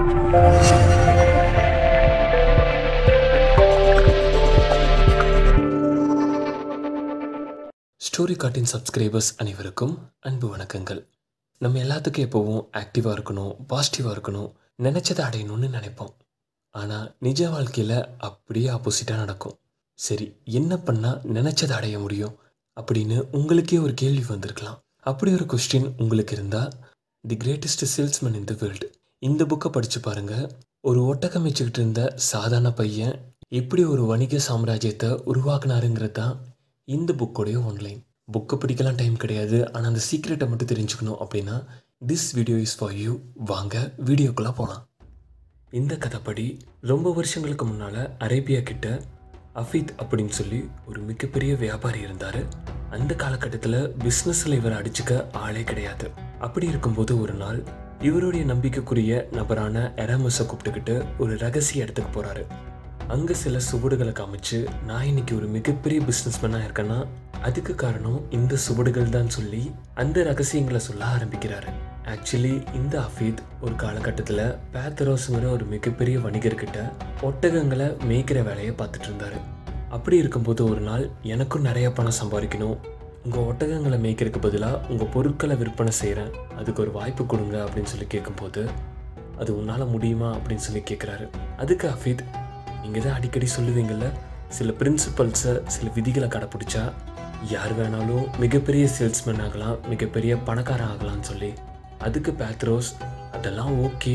story கார்ட்டின் subscribers அனைவருக்கும் அன்பு வணக்கங்கள் நம்ம எல்லாத்துக்கும் எப்போவும் ஆக்டிவாக இருக்கணும் பாசிட்டிவாக இருக்கணும் நினச்சதை அடையணும்னு நினைப்போம் ஆனால் நிஜ வாழ்க்கையில் அப்படியே ஆப்போசிட்டாக நடக்கும் சரி என்ன பண்ணால் நினச்சதை அடைய முடியும் அப்படின்னு உங்களுக்கே ஒரு கேள்வி வந்திருக்கலாம் அப்படி ஒரு கொஸ்டின் உங்களுக்கு இருந்தால் the greatest salesman in the world இந்த புக்கை படித்து பாருங்கள் ஒரு ஒட்டகம் வச்சுக்கிட்டு இருந்த சாதாரண பையன் எப்படி ஒரு வணிக சாம்ராஜ்யத்தை உருவாக்குனாருங்கிறது தான் இந்த புக்கோடைய ஒன்லைன் புக்கை படிக்கலாம் டைம் கிடையாது ஆனால் அந்த சீக்ரெட்டை மட்டும் தெரிஞ்சுக்கணும் அப்படின்னா this video is for you வாங்க வீடியோக்குள்ளே போகலாம் இந்த கதைப்படி ரொம்ப வருஷங்களுக்கு முன்னால் அரேபியா கிட்ட அஃபீத் அப்படின்னு சொல்லி ஒரு மிகப்பெரிய வியாபாரி இருந்தார் அந்த காலகட்டத்தில் பிஸ்னஸில் இவரை அடிச்சுக்க ஆளே கிடையாது அப்படி இருக்கும்போது ஒரு நாள் இவருடைய நம்பிக்கைக்குரிய நபரான எராமஸை கூப்பிட்டுக்கிட்டு ஒரு ரகசிய இடத்துக்கு போகிறாரு அங்கே சில சுவடுகளை காமிச்சு நான் இன்னைக்கு ஒரு மிகப்பெரிய பிஸ்னஸ்மேனாக இருக்கேன்னா அதுக்கு காரணம் இந்த சுவடுகள் தான் சொல்லி அந்த ரகசியங்களை சொல்ல ஆரம்பிக்கிறாரு ஆக்சுவலி இந்த அஃபீத் ஒரு காலகட்டத்தில் பேத்தரோஸுங்கிற ஒரு மிகப்பெரிய வணிகர்கிட்ட ஒட்டகங்களை மேய்க்கிற வேலையை பார்த்துட்டு இருந்தாரு அப்படி இருக்கும்போது ஒரு நாள் எனக்கும் நிறைய பணம் சம்பாதிக்கணும் உங்கள் ஒட்டகங்களை மேய்க்கிறதுக்கு பதிலாக உங்கள் பொருட்களை விற்பனை செய்கிறேன் அதுக்கு ஒரு வாய்ப்பு கொடுங்க அப்படின்னு சொல்லி கேட்கும்போது அது உன்னால் முடியுமா அப்படின்னு சொல்லி கேட்குறாரு அதுக்கு அஃபீத் நீங்கள் தான் அடிக்கடி சொல்லுவீங்கள்ல சில பிரின்சிபல்ஸை சில விதிகளை கடைப்பிடிச்சா யார் வேணாலும் மிகப்பெரிய சேல்ஸ்மேன் ஆகலாம் மிகப்பெரிய பணக்காரன் ஆகலாம்னு சொல்லி அதுக்கு பேத்ரோஸ் அதெல்லாம் ஓகே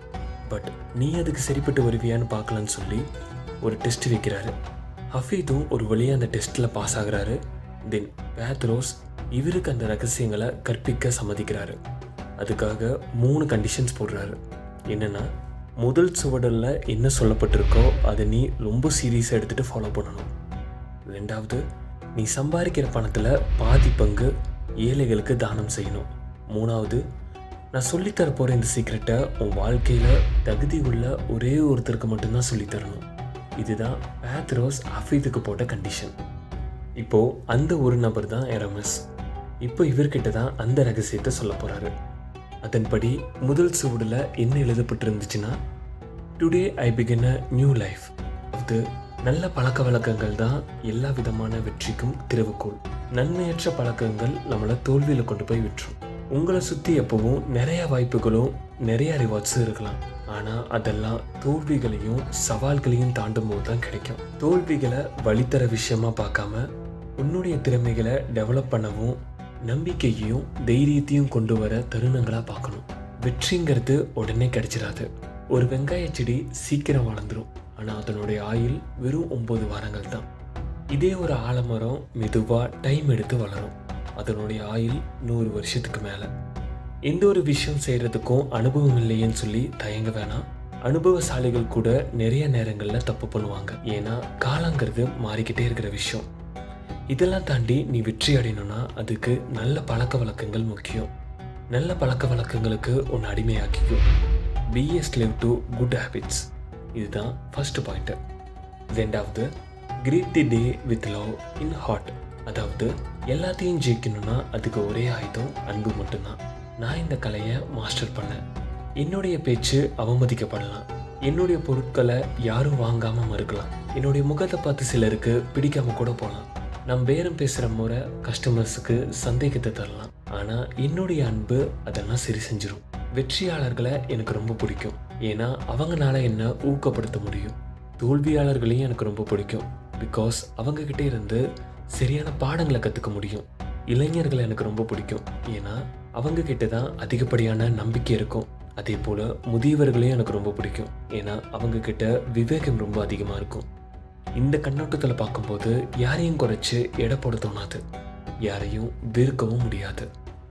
பட் நீ அதுக்கு சரிப்பட்டு வருவியான்னு பார்க்கலான்னு சொல்லி ஒரு டெஸ்ட் வைக்கிறாரு ஹஃபீதும் ஒரு வழியாக அந்த டெஸ்ட்டில் பாஸ் ஆகுறாரு தென் பேத்ரோஸ் இவருக்கு அந்த ரகசியங்களை கற்பிக்க சம்மதிக்கிறாரு அதுக்காக மூணு கண்டிஷன்ஸ் போடுறாரு என்னென்னா முதல் சுவடலில் என்ன சொல்லப்பட்டிருக்கோ அதை நீ ரொம்ப சீரியஸாக எடுத்துகிட்டு ஃபாலோ பண்ணணும் ரெண்டாவது நீ சம்பாதிக்கிற பணத்தில் பாதி பங்கு ஏழைகளுக்கு தானம் செய்யணும் மூணாவது நான் சொல்லித்தர போகிற இந்த சீக்ரெட்டை உன் வாழ்க்கையில் தகுதி உள்ள ஒரே ஒருத்தருக்கு மட்டும்தான் சொல்லித்தரணும் இதுதான் பேத்ரோஸ் அஃபீதுக்கு போட்ட கண்டிஷன் இப்போது அந்த ஒரு நபர் தான் எரமஸ் இப்போ இவர்கிட்ட தான் அந்த ரகசியத்தை சொல்ல போகிறாரு அதன்படி முதல் சுவடில் என்ன எழுதப்பட்டிருந்துச்சுன்னா today I begin a new life அது நல்ல பழக்க வழக்கங்கள் தான் எல்லா விதமான வெற்றிக்கும் திறவுகோல் நன்மையற்ற பழக்கங்கள் நம்மளை தோல்வியில் கொண்டு போய் விட்டுரும் உங்களை சுற்றி எப்பவும் நிறைய வாய்ப்புகளும் நிறைய ரிவார்ட்ஸும் இருக்கலாம் ஆனால் அதெல்லாம் தோல்விகளையும் சவால்களையும் தாண்டும் போது தான் கிடைக்கும் தோல்விகளை வழித்தர விஷயமா பார்க்காம உன்னுடைய திறமைகளை டெவலப் பண்ணவும் நம்பிக்கையையும் தைரியத்தையும் கொண்டு வர தருணங்களாக பார்க்கணும் வெற்றிங்கிறது உடனே கிடைச்சிடாது ஒரு வெங்காய செடி சீக்கிரம் வளர்ந்துடும் ஆனால் அதனுடைய ஆயுள் வெறும் ஒம்பது வாரங்கள் தான் இதே ஒரு ஆலமரம் மெதுவாக டைம் எடுத்து வளரும் அதனுடைய ஆயுள் நூறு வருஷத்துக்கு மேலே எந்த ஒரு விஷயம் செய்கிறதுக்கும் அனுபவம் இல்லையேன்னு சொல்லி தயங்க வேணாம் அனுபவசாலிகள் கூட நிறைய நேரங்களில் தப்பு பண்ணுவாங்க ஏன்னா காலங்கிறது மாறிக்கிட்டே இருக்கிற விஷயம் இதெல்லாம் தாண்டி நீ வெற்றி அடையணும்னா அதுக்கு நல்ல பழக்க வழக்கங்கள் முக்கியம் நல்ல பழக்க வழக்கங்களுக்கு ஒன்று அடிமையாக்கிக்கும் பிஎஸ் லிவ் டு குட் ஹேபிட்ஸ் இதுதான் ஃபர்ஸ்ட் பாயிண்ட்டு ரெண்டாவது create the day with love in heart அதாவது எல்லாத்தையும் ஜெயிக்கணும்னா அதுக்கு ஒரே ஆயுதம் அன்பு மட்டும்தான் நான் இந்த கலையை மாஸ்டர் பண்ணேன் என்னுடைய பேச்சு அவமதிக்கப்படலாம் என்னுடைய பொருட்களை யாரும் வாங்காமல் மறுக்கலாம் என்னுடைய முகத்தை பார்த்து சிலருக்கு பிடிக்காம கூட போகலாம் நம் பேரம் பேசுகிற முறை கஸ்டமர்ஸுக்கு சந்தேகத்தை தரலாம் ஆனால் என்னுடைய அன்பு அதெல்லாம் சரி செஞ்சிடும் வெற்றியாளர்களை எனக்கு ரொம்ப பிடிக்கும் ஏன்னா அவங்களால என்ன ஊக்கப்படுத்த முடியும் தோல்வியாளர்களையும் எனக்கு ரொம்ப பிடிக்கும் பிகாஸ் அவங்கக்கிட்டே இருந்து சரியான பாடங்களை கற்றுக்க முடியும் இளைஞர்களை எனக்கு ரொம்ப பிடிக்கும் ஏன்னா அவங்க கிட்ட தான் அதிகப்படியான நம்பிக்கை இருக்கும் அதே போல் முதியவர்களையும் எனக்கு ரொம்ப பிடிக்கும் ஏன்னா அவங்க கிட்ட விவேகம் ரொம்ப அதிகமாக இருக்கும் இந்த கண்ணோட்டத்தில் பார்க்கும்போது யாரையும் குறைச்சி எடை போட தோணாது யாரையும் வெறுக்கவும் முடியாது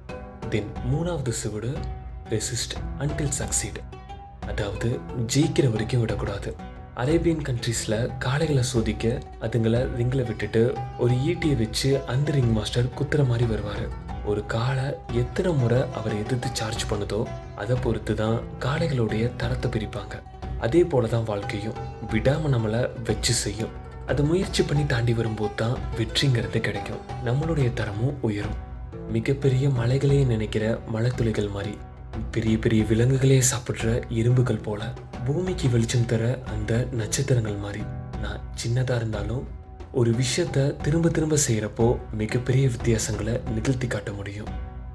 தென் மூணாவது சுவடு ரெசிஸ்ட் அன்டில் சக்சீட் அதாவது ஜெயிக்கிற வரைக்கும் விடக்கூடாது அரேபியன் கண்ட்ரீஸில் காளைகளை சோதிக்க அதுங்களை ரிங்கில் விட்டுட்டு ஒரு ஈட்டியை வச்சு அந்த ரிங் மாஸ்டர் குத்துற மாதிரி வருவார் ஒரு காளை எத்தனை முறை அவரை எதிர்த்து சார்ஜ் பண்ணுதோ அதை பொறுத்து தான் காளைகளுடைய தரத்தை பிரிப்பாங்க அதே போல தான் வாழ்க்கையும் விடாமல் நம்மளை வச்சு செய்யும் அதை முயற்சி பண்ணி தாண்டி வரும்போது தான் வெற்றிங்கிறது கிடைக்கும் நம்மளுடைய தரமும் உயரும் மிகப்பெரிய மலைகளையே நினைக்கிற மலைத்துளிகள் மாதிரி பெரிய பெரிய விலங்குகளே சாப்பிட்ற எறும்புகள் போல பூமிக்கு வெளிச்சம் தர அந்த நட்சத்திரங்கள் மாதிரி நான் சின்னதாக இருந்தாலும் ஒரு விஷயத்த திரும்ப திரும்ப செய்கிறப்போ மிகப்பெரிய வித்தியாசங்களை நிகழ்த்தி காட்ட முடியும்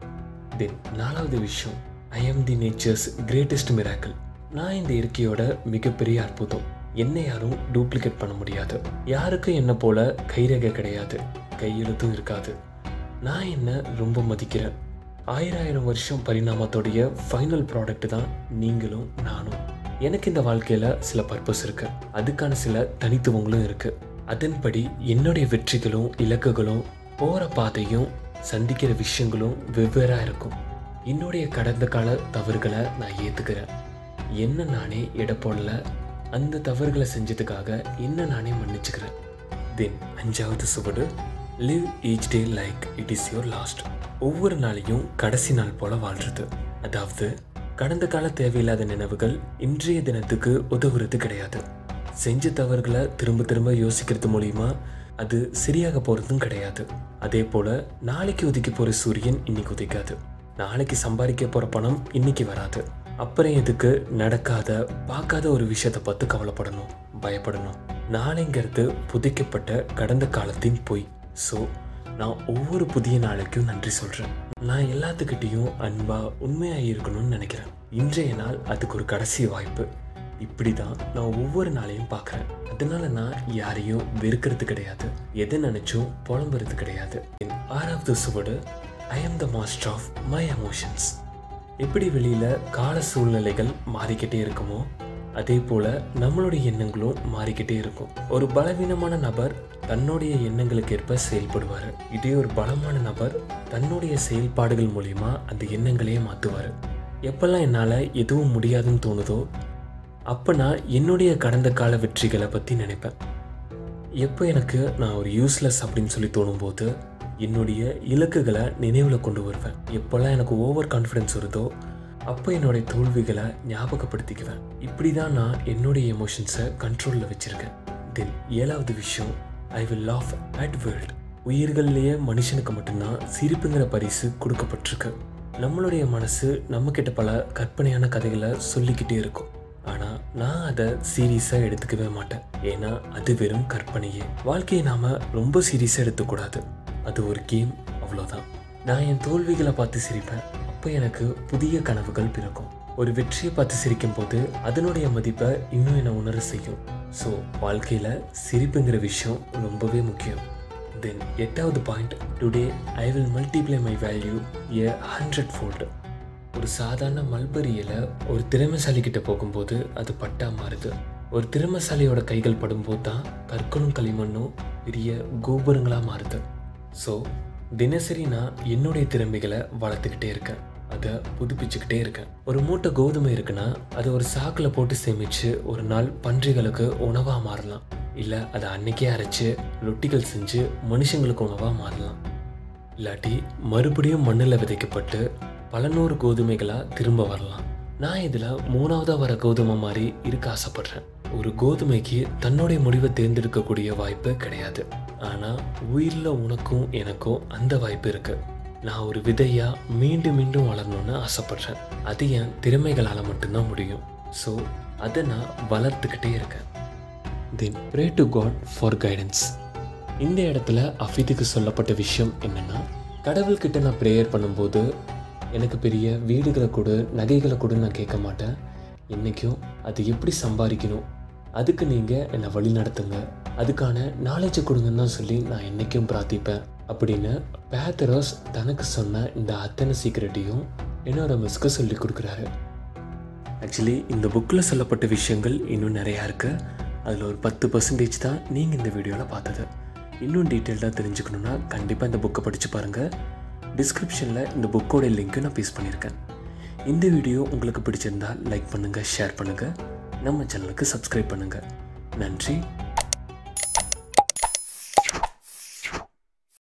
தென் நாலாவது விஷயம் ஐ ஆம் தி நேச்சர்ஸ் கிரேட்டஸ்ட் மிராக்கிள் நான் இந்த இயற்கையோட மிகப்பெரிய அற்புதம் என்னை யாரும் டூப்ளிகேட் பண்ண முடியாது யாருக்கும் என்ன போல கைரேகை கிடையாது கையெழுத்தும் இருக்காது நான் என்ன ரொம்ப மதிக்கிறேன் ஆயிரம் ஆயிரம் வருஷம் பரிணாமத்தோடைய ஃபைனல் ப்ராடக்ட் தான் நீங்களும் நானும் எனக்கு இந்த வாழ்க்கையில் சில பர்பஸ் இருக்கு அதுக்கான சில தனித்துவங்களும் இருக்கு அதன்படி என்னுடைய வெற்றிகளும் இலக்குகளும் போகிற பாதையும் சந்திக்கிற விஷயங்களும் வெவ்வேறாக இருக்கும் என்னுடைய கடந்த கால தவறுகளை நான் ஏற்றுக்கிறேன் என்ன நானே எடை போடல அந்த தவறுகளை செஞ்சதுக்காக என்ன நானே மன்னிச்சுக்கிறேன் தென் அஞ்சாவது சுவடு live each day like it is your last ஒவ்வொரு நாளையும் கடைசி நாள் போல வாழ்றது அதாவது கடந்த கால தேவையில்லாத நினைவுகள் இன்றைய தினத்துக்கு உதவுறது கிடையாது செஞ்ச தவறுகளை திரும்ப திரும்ப யோசிக்கிறது மூலியமா அது சரியாக போகிறதும் கிடையாது அதே போல் நாளைக்கு உதிக்க போகிற சூரியன் இன்னைக்கு உதிக்காது நாளைக்கு சம்பாதிக்க போகிற பணம் இன்னைக்கு வராது அப்புறம் எதுக்கு நடக்காத பார்க்காத ஒரு விஷயத்தை பார்த்து கவலைப்படணும் பயப்படணும் நாளைங்கிறது புதைக்கப்பட்ட கடந்த காலத்தின் பொய் ஸோ நான் ஒவ்வொரு புதிய நாளைக்கும் நன்றி சொல்கிறேன் நான் எல்லாத்துக்கிட்டேயும் அன்பாக உண்மையாக இருக்கணும்னு நினைக்கிறேன் இன்றைய நாள் அதுக்கு ஒரு கடைசி வாய்ப்பு இப்படி தான் நான் ஒவ்வொரு நாளையும் பார்க்குறேன் அதனால நான் யாரையும் வெறுக்கிறது கிடையாது எதை நினைச்சும் புலம்புறது கிடையாது என் ஆறாவது சுவடு I am the master of my emotions எப்படி வெளியில் கால சூழ்நிலைகள் மாறிக்கிட்டே இருக்குமோ அதே போல் நம்மளுடைய எண்ணங்களும் மாறிக்கிட்டே இருக்கும் ஒரு பலவீனமான நபர் தன்னுடைய எண்ணங்களுக்கு ஏற்ப செயல்படுவார் இதே ஒரு பலமான நபர் தன்னுடைய செயல்பாடுகள் மூலிமா அந்த எண்ணங்களையே மாற்றுவார் எப்பெல்லாம் என்னால் எதுவும் முடியாதுன்னு தோணுதோ அப்போ நான் என்னுடைய கடந்த கால வெற்றிகளை பற்றி நினைப்பேன் எப்போ எனக்கு நான் ஒரு யூஸ்லெஸ் அப்படின்னு சொல்லி தோணும்போது என்னுடைய இலக்குகளை நினைவில் கொண்டு வருவேன் எப்போல்லாம் எனக்கு ஓவர் கான்ஃபிடென்ஸ் வருதோ அப்போ என்னுடைய தோல்விகளை ஞாபகப்படுத்திக்குவேன் இப்படி தான் நான் என்னுடைய எமோஷன்ஸை கண்ட்ரோலில் வச்சுருக்கேன் தென் ஏழாவது விஷயம் I will laugh at world உயிர்கள்லேயே மனுஷனுக்கு மட்டும்தான் சிரிப்புங்கிற பரிசு கொடுக்கப்பட்டிருக்கு நம்மளுடைய மனசு நம்மக்கிட்ட பல கற்பனையான கதைகளை சொல்லிக்கிட்டே இருக்கும் ஆனால் நான் அதை சீரியஸாக எடுத்துக்கவே மாட்டேன் ஏன்னா அது வெறும் கற்பனையே வாழ்க்கையை நாம் ரொம்ப சீரியஸாக எடுத்துக்கூடாது அது ஒரு கேம் அவ்வளோதான் நான் என் தோல்விகளை பார்த்து சிரிப்பேன் அப்போ எனக்கு புதிய கனவுகள் பிறக்கும் ஒரு வெற்றியை பார்த்து சிரிக்கும் போது அதனுடைய மதிப்பை இன்னும் என்னை உணர செய்யும் ஸோ வாழ்க்கையில் சிரிப்புங்கிற விஷயம் ரொம்பவே முக்கியம் தென் எட்டாவது point today I will multiply my value a hundred fold ஒரு சாதாரண மல்பரி இலை ஒரு திறமைசாலி கிட்ட போகும்போது அது பட்டா மாறுது ஒரு திறமைசாலியோட கைகள் படும்போது தான் கற்களும் களிமண்ணும் பெரிய கோபுரங்களாக மாறுது ஸோ தினசரி நான் என்னுடைய திறமைகளை வளர்த்துக்கிட்டே இருக்கேன் அதை புதுப்பிச்சுக்கிட்டே இருக்கேன் ஒரு மூட்டை கோதுமை இருக்குன்னா அதை ஒரு சாக்கில் போட்டு சேமித்து ஒரு நாள் பன்றிகளுக்கு உணவாக மாறலாம் இல்லை அதை அன்னைக்கே அரைச்சு ரொட்டிகள் செஞ்சு மனுஷங்களுக்கு உணவாக மாறலாம் இல்லாட்டி மறுபடியும் மண்ணில் விதைக்கப்பட்டு பல நூறு கோதுமைகளாக திரும்ப வரலாம் நான் இதில் மூணாவதாக வர கோதுமை மாதிரி இருக்க ஆசைப்படுறேன் ஒரு கோதுமைக்கு தன்னுடைய முடிவை தேர்ந்தெடுக்கக்கூடிய வாய்ப்பு கிடையாது ஆனால் உயிரில் உனக்கும் எனக்கும் அந்த வாய்ப்பு இருக்கு நான் ஒரு விதையா மீண்டும் மீண்டும் வளரணும்னு ஆசைப்படுறேன் அது என் திறமைகளால் மட்டும்தான் முடியும் ஸோ அதை நான் வளர்த்துக்கிட்டே இருக்கேன் then pray to God for guidance இந்த இடத்துல அஃபீதுக்கு சொல்லப்பட்ட விஷயம் என்னென்னா கடவுள்கிட்ட நான் ப்ரேயர் பண்ணும்போது எனக்கு பெரிய வீடுகளை கொடு நகைகளை கொடு நான் கேட்க மாட்டேன் என்றைக்கும் அது எப்படி சம்பாதிக்கணும் அதுக்கு நீங்கள் என்னை வழி நடத்துங்க அதுக்கான நாலேஜை கொடுங்கன்னு தான் சொல்லி நான் என்றைக்கும் பிரார்த்திப்பேன் அப்படின்னு பேத்தரோஸ் தனக்கு சொன்ன இந்த அத்தனை சீக்கிரட்டையும் என்னோட மிஸ்க்கு சொல்லி கொடுக்குறாரு ஆக்சுவலி இந்த புக்கில் சொல்லப்பட்ட விஷயங்கள் இன்னும் நிறையா இருக்குது அதில் ஒரு பத்து பர்சன்டேஜ் தான் நீங்கள் இந்த வீடியோவில் பார்த்தது இன்னும் டீட்டெயில்டாக தெரிஞ்சுக்கணுன்னா கண்டிப்பாக இந்த புக்கை படித்து பாருங்கள் டிஸ்கிரிப்ஷனில் இந்த புக்கோட லிங்க்கை நான் பேஸ் பண்ணியிருக்கேன் இந்த வீடியோ உங்களுக்கு பிடிச்சிருந்தா லைக் பண்ணுங்கள் ஷேர் பண்ணுங்கள் நம்ம சேனலுக்கு சப்ஸ்கிரைப் பண்ணுங்கள் நன்றி